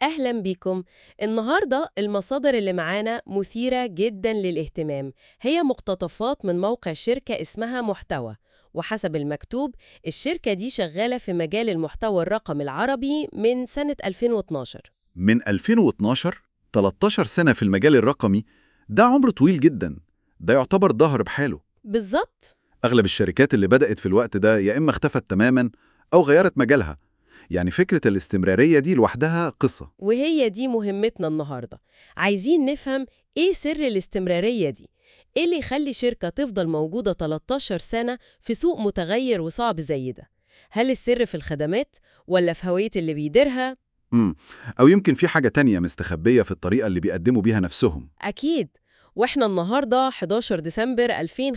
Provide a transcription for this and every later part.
أهلا بيكم النهاردة المصادر اللي معانا مثيرة جدا للاهتمام هي مقتطفات من موقع شركة اسمها محتوى وحسب المكتوب الشركة دي شغالة في مجال المحتوى الرقمي العربي من سنة 2012 من 2012 13 سنة في المجال الرقمي ده عمر طويل جدا ده يعتبر ظهر بحاله بالظبط أغلب الشركات اللي بدأت في الوقت ده يا إما اختفت تماما أو غيرت مجالها يعني فكرة الاستمرارية دي لوحدها قصة وهي دي مهمتنا النهاردة عايزين نفهم إيه سر الاستمرارية دي إيه اللي يخلي شركة تفضل موجودة 13 سنة في سوق متغير وصعب زي ده هل السر في الخدمات ولا في هوية اللي بيديرها؟ مم. أو يمكن في حاجة تانية مستخبية في الطريقة اللي بيقدموا بيها نفسهم أكيد وإحنا النهاردة 11 ديسمبر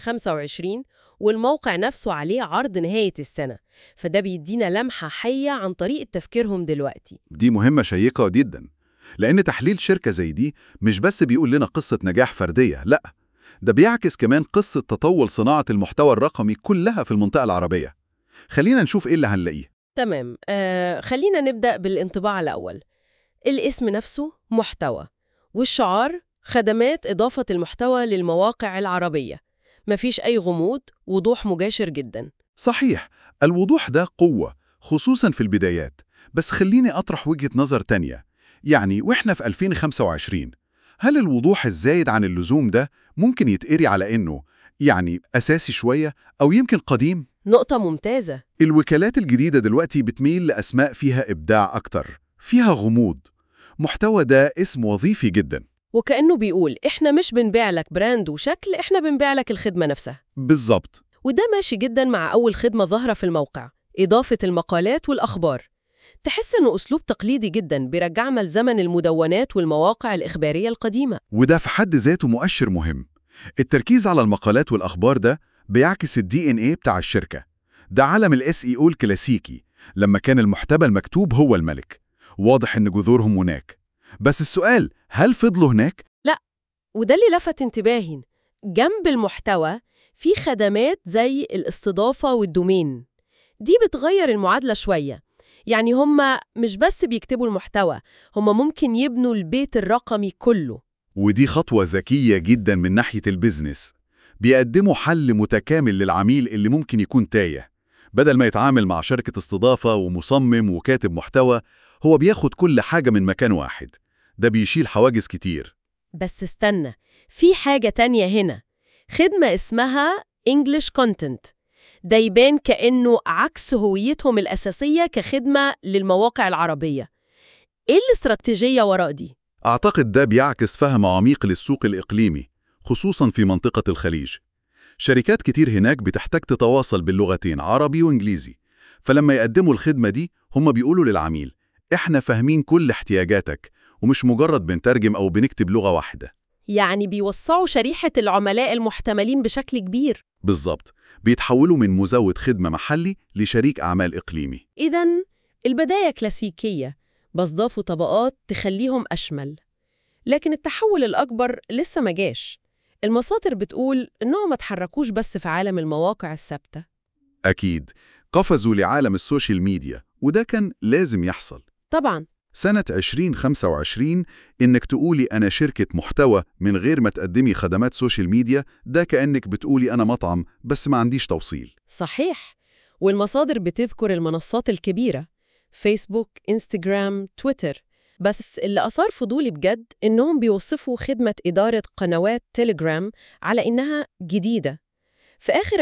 2025 والموقع نفسه عليه عرض نهاية السنة فده بيدينا لمحة حية عن طريقة تفكيرهم دلوقتي دي مهمة شيقة جدا لأن تحليل شركة زي دي مش بس بيقول لنا قصة نجاح فردية لأ ده بيعكس كمان قصة تطور صناعة المحتوى الرقمي كلها في المنطقة العربية خلينا نشوف إيه اللي هنلاقيه تمام آه خلينا نبدأ بالانطباع الأول الاسم نفسه محتوى والشعار خدمات إضافة المحتوى للمواقع العربية مفيش أي غموض وضوح مباشر جدا صحيح الوضوح ده قوة خصوصا في البدايات بس خليني أطرح وجهة نظر تانية يعني وإحنا في 2025 هل الوضوح الزايد عن اللزوم ده ممكن يتقري على إنه يعني أساسي شوية أو يمكن قديم؟ نقطة ممتازة الوكالات الجديدة دلوقتي بتميل لأسماء فيها إبداع أكتر فيها غموض محتوى ده اسم وظيفي جدا وكأنه بيقول إحنا مش بنبيع لك براند وشكل إحنا بنبيع لك الخدمة نفسها بالظبط وده ماشي جدا مع أول خدمة ظاهرة في الموقع إضافة المقالات والأخبار تحس إنه أسلوب تقليدي جدا بيرجعنا لزمن المدونات والمواقع الإخبارية القديمة وده في حد ذاته مؤشر مهم التركيز على المقالات والأخبار ده بيعكس الدي ان ايه بتاع الشركة ده عالم الاس اي او الكلاسيكي لما كان المحتوى المكتوب هو الملك واضح ان جذورهم هناك بس السؤال هل فضلوا هناك؟ وده اللي لفت انتباهي جنب المحتوى في خدمات زي الاستضافة والدومين دي بتغير المعادلة شوية يعني هم مش بس بيكتبوا المحتوى هم ممكن يبنوا البيت الرقمي كله ودي خطوة ذكية جدا من ناحية البيزنس بيقدموا حل متكامل للعميل اللي ممكن يكون تايه بدل ما يتعامل مع شركة استضافة ومصمم وكاتب محتوى هو بياخد كل حاجة من مكان واحد ده بيشيل حواجز كتير بس استنى في حاجة تانية هنا خدمة اسمها English Content ده يبان كأنه عكس هويتهم الأساسية كخدمة للمواقع العربية إيه الاستراتيجية وراء دي؟ أعتقد ده بيعكس فهم عميق للسوق الإقليمي خصوصا في منطقة الخليج شركات كتير هناك بتحتاج تتواصل باللغتين عربي وإنجليزي فلما يقدموا الخدمة دي هم بيقولوا للعميل إحنا فاهمين كل احتياجاتك ومش مجرد بنترجم أو بنكتب لغة واحدة يعني بيوسعوا شريحة العملاء المحتملين بشكل كبير بالظبط بيتحولوا من مزود خدمة محلي لشريك أعمال إقليمي إذا البداية كلاسيكية بس ضافوا طبقات تخليهم أشمل لكن التحول الأكبر لسه ما جاش المصادر بتقول إنهم ما تحركوش بس في عالم المواقع الثابتة أكيد قفزوا لعالم السوشيال ميديا وده كان لازم يحصل طبعاً سنة 2025 إنك تقولي أنا شركة محتوى من غير ما تقدمي خدمات سوشيال ميديا ده كأنك بتقولي أنا مطعم بس ما عنديش توصيل صحيح والمصادر بتذكر المنصات الكبيرة فيسبوك، انستجرام، تويتر بس اللي أثار فضولي بجد إنهم بيوصفوا خدمة إدارة قنوات تيليجرام على إنها جديدة في آخر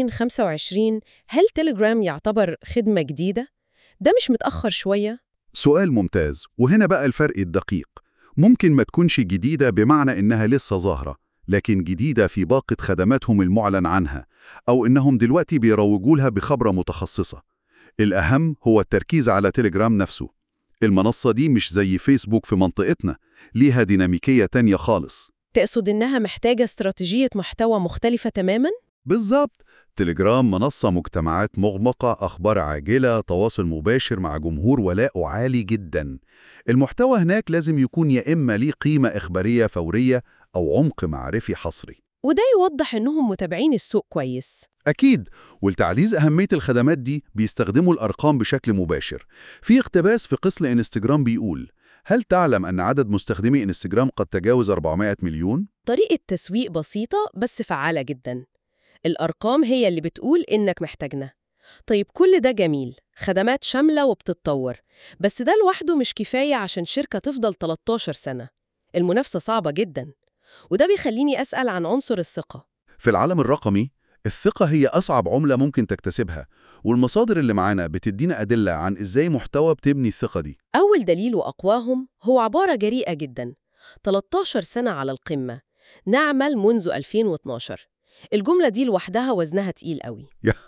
2025 هل تيليجرام يعتبر خدمة جديدة؟ ده مش متأخر شوية؟ سؤال ممتاز وهنا بقى الفرق الدقيق ممكن ما تكونش جديدة بمعنى إنها لسه ظاهرة لكن جديدة في باقة خدماتهم المعلن عنها أو إنهم دلوقتي بيروجوا لها بخبرة متخصصة الأهم هو التركيز على تيليجرام نفسه المنصة دي مش زي فيسبوك في منطقتنا ليها ديناميكية تانية خالص تقصد إنها محتاجة استراتيجية محتوى مختلفة تماماً؟ بالظبط تليجرام منصة مجتمعات مغمقة أخبار عاجلة تواصل مباشر مع جمهور ولاءه عالي جدا المحتوى هناك لازم يكون يا إما ليه قيمة إخبارية فورية أو عمق معرفي حصري وده يوضح إنهم متابعين السوق كويس أكيد ولتعزيز أهمية الخدمات دي بيستخدموا الأرقام بشكل مباشر في اقتباس في قسم انستجرام بيقول هل تعلم أن عدد مستخدمي إنستجرام قد تجاوز 400 مليون؟ طريقة تسويق بسيطة بس فعالة جدا الأرقام هي اللي بتقول إنك محتاجنا طيب كل ده جميل خدمات شاملة وبتتطور بس ده لوحده مش كفاية عشان شركة تفضل 13 سنة المنافسة صعبة جدا وده بيخليني أسأل عن عنصر الثقة في العالم الرقمي الثقة هي أصعب عملة ممكن تكتسبها والمصادر اللي معانا بتدينا أدلة عن إزاي محتوى بتبني الثقة دي أول دليل وأقواهم هو عبارة جريئة جدا 13 سنة على القمة نعمل منذ 2012 الجملة دي لوحدها وزنها تقيل قوي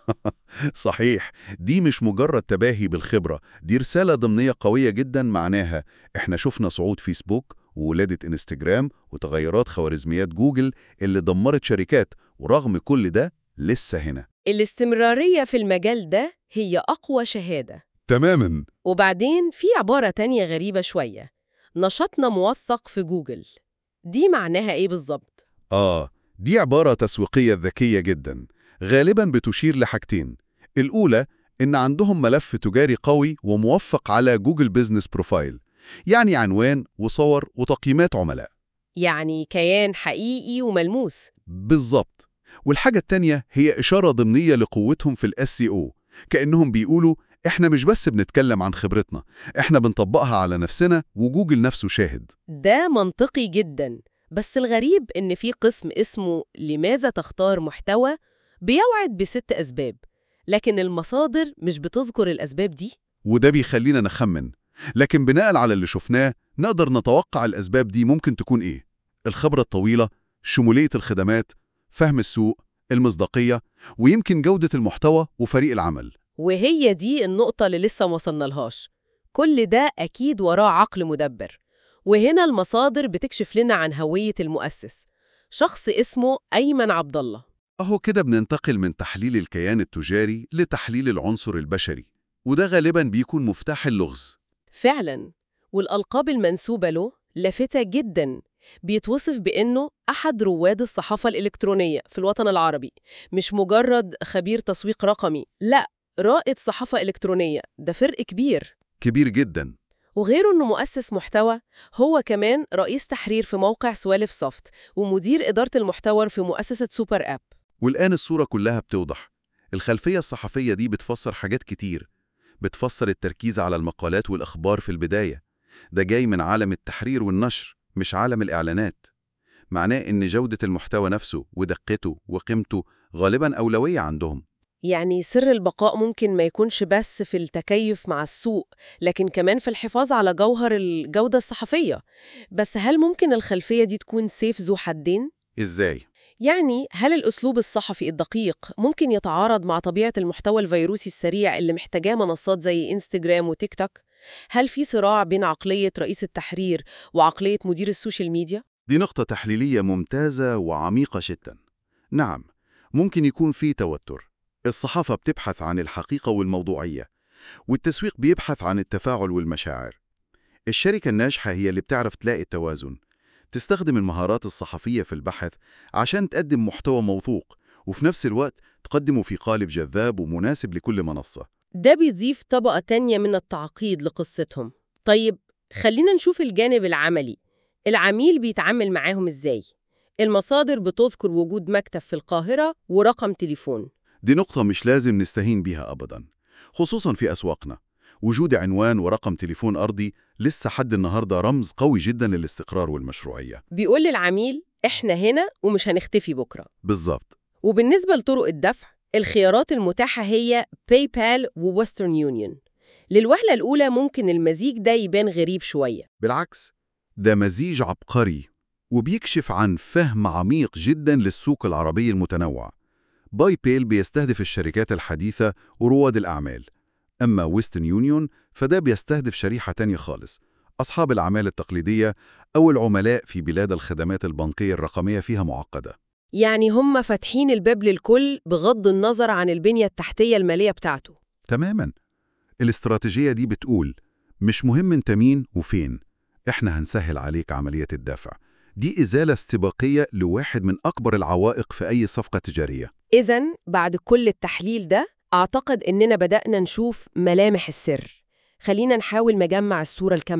صحيح دي مش مجرد تباهي بالخبرة دي رسالة ضمنية قوية جدا معناها إحنا شفنا صعود فيسبوك وولادة إنستجرام وتغيرات خوارزميات جوجل اللي دمرت شركات ورغم كل ده لسه هنا الاستمرارية في المجال ده هي أقوى شهادة تماما وبعدين في عبارة تانية غريبة شوية نشاطنا موثق في جوجل دي معناها إيه بالظبط؟ آه دي عبارة تسويقية ذكية جدا غالبا بتشير لحاجتين الأولى إن عندهم ملف تجاري قوي وموفق على جوجل بيزنس بروفايل يعني عنوان وصور وتقييمات عملاء يعني كيان حقيقي وملموس بالظبط والحاجة التانية هي إشارة ضمنية لقوتهم في الاس او كأنهم بيقولوا إحنا مش بس بنتكلم عن خبرتنا إحنا بنطبقها على نفسنا وجوجل نفسه شاهد ده منطقي جدا بس الغريب إن في قسم اسمه لماذا تختار محتوى بيوعد بست أسباب لكن المصادر مش بتذكر الأسباب دي وده بيخلينا نخمن لكن بناء على اللي شفناه نقدر نتوقع الأسباب دي ممكن تكون إيه الخبرة الطويلة شمولية الخدمات فهم السوق المصداقية ويمكن جودة المحتوى وفريق العمل وهي دي النقطة اللي لسه وصلنا لهاش كل ده أكيد وراه عقل مدبر وهنا المصادر بتكشف لنا عن هوية المؤسس شخص اسمه أيمن عبد الله أهو كده بننتقل من تحليل الكيان التجاري لتحليل العنصر البشري وده غالبا بيكون مفتاح اللغز فعلا والألقاب المنسوبة له لافتة جدا بيتوصف بأنه أحد رواد الصحافة الإلكترونية في الوطن العربي مش مجرد خبير تسويق رقمي لا رائد صحافة إلكترونية ده فرق كبير كبير جدا وغيره أنه مؤسس محتوى هو كمان رئيس تحرير في موقع سوالف سوفت ومدير إدارة المحتوى في مؤسسة سوبر أب والآن الصورة كلها بتوضح الخلفية الصحفية دي بتفسر حاجات كتير بتفسر التركيز على المقالات والأخبار في البداية ده جاي من عالم التحرير والنشر مش عالم الإعلانات معناه إن جودة المحتوى نفسه ودقته وقيمته غالباً أولوية عندهم يعني سر البقاء ممكن ما يكونش بس في التكيف مع السوق لكن كمان في الحفاظ على جوهر الجودة الصحفية بس هل ممكن الخلفية دي تكون سيف ذو حدين؟ إزاي؟ يعني هل الأسلوب الصحفي الدقيق ممكن يتعارض مع طبيعة المحتوى الفيروسي السريع اللي محتاجاه منصات زي إنستجرام وتيك توك؟ هل في صراع بين عقلية رئيس التحرير وعقلية مدير السوشيال ميديا؟ دي نقطة تحليلية ممتازة وعميقة جدا نعم ممكن يكون في توتر الصحافة بتبحث عن الحقيقة والموضوعية والتسويق بيبحث عن التفاعل والمشاعر الشركة الناجحة هي اللي بتعرف تلاقي التوازن تستخدم المهارات الصحفية في البحث عشان تقدم محتوى موثوق وفي نفس الوقت تقدمه في قالب جذاب ومناسب لكل منصة ده بيضيف طبقة تانية من التعقيد لقصتهم طيب خلينا نشوف الجانب العملي العميل بيتعامل معاهم إزاي؟ المصادر بتذكر وجود مكتب في القاهرة ورقم تليفون دي نقطة مش لازم نستهين بيها أبدا خصوصا في أسواقنا وجود عنوان ورقم تليفون أرضي لسه حد النهاردة رمز قوي جدا للاستقرار والمشروعية بيقول للعميل إحنا هنا ومش هنختفي بكرة بالظبط وبالنسبة لطرق الدفع الخيارات المتاحة هي باي بال وويسترن يونيون للوهلة الأولى ممكن المزيج ده يبان غريب شوية بالعكس ده مزيج عبقري وبيكشف عن فهم عميق جدا للسوق العربي المتنوع باي بيل بيستهدف الشركات الحديثة ورواد الأعمال أما ويسترن يونيون فده بيستهدف شريحة تانية خالص أصحاب الأعمال التقليدية أو العملاء في بلاد الخدمات البنكية الرقمية فيها معقدة يعني هم فاتحين الباب للكل بغض النظر عن البنية التحتية المالية بتاعته تماما الاستراتيجية دي بتقول مش مهم انت مين وفين احنا هنسهل عليك عملية الدفع دي إزالة استباقية لواحد من أكبر العوائق في أي صفقة تجارية إذا بعد كل التحليل ده أعتقد إننا بدأنا نشوف ملامح السر خلينا نحاول نجمع الصورة الكاملة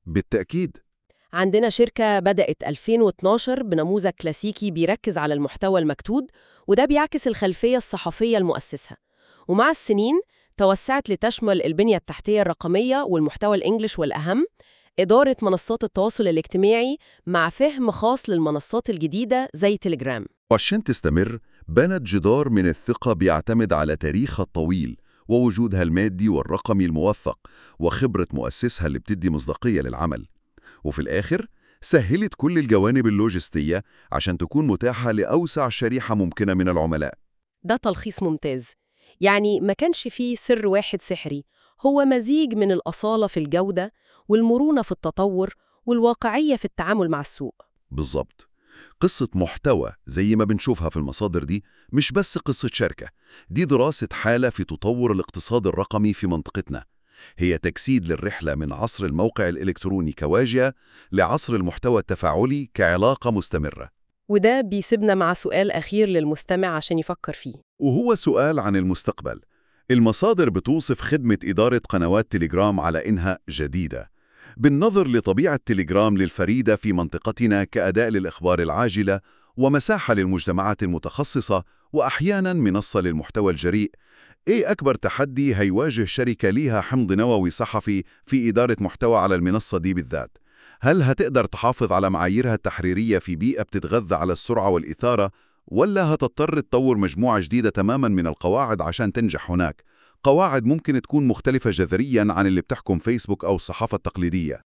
بالتأكيد عندنا شركة بدأت 2012 بنموذج كلاسيكي بيركز على المحتوى المكتوب وده بيعكس الخلفية الصحفية المؤسسة ومع السنين توسعت لتشمل البنية التحتية الرقمية والمحتوى الإنجليش والأهم إدارة منصات التواصل الاجتماعي مع فهم خاص للمنصات الجديدة زي تليجرام وعشان تستمر بنت جدار من الثقة بيعتمد على تاريخها الطويل ووجودها المادي والرقمي الموثق وخبرة مؤسسها اللي بتدي مصداقية للعمل وفي الآخر سهلت كل الجوانب اللوجستية عشان تكون متاحة لأوسع شريحة ممكنة من العملاء ده تلخيص ممتاز يعني ما كانش فيه سر واحد سحري هو مزيج من الأصالة في الجودة والمرونة في التطور والواقعية في التعامل مع السوق بالظبط قصة محتوى زي ما بنشوفها في المصادر دي مش بس قصة شركة دي دراسة حالة في تطور الاقتصاد الرقمي في منطقتنا هي تجسيد للرحلة من عصر الموقع الإلكتروني كواجهة لعصر المحتوى التفاعلي كعلاقة مستمرة وده بيسيبنا مع سؤال أخير للمستمع عشان يفكر فيه وهو سؤال عن المستقبل المصادر بتوصف خدمة إدارة قنوات تليجرام على إنها جديدة بالنظر لطبيعة تليجرام للفريدة في منطقتنا كأداء للإخبار العاجلة ومساحة للمجتمعات المتخصصة وأحياناً منصة للمحتوى الجريء إيه أكبر تحدي هيواجه شركة ليها حمض نووي صحفي في إدارة محتوى على المنصة دي بالذات؟ هل هتقدر تحافظ على معاييرها التحريرية في بيئة بتتغذى على السرعة والإثارة؟ ولا هتضطر تطور مجموعة جديدة تماماً من القواعد عشان تنجح هناك؟ قواعد ممكن تكون مختلفة جذرياً عن اللي بتحكم فيسبوك أو الصحافة التقليدية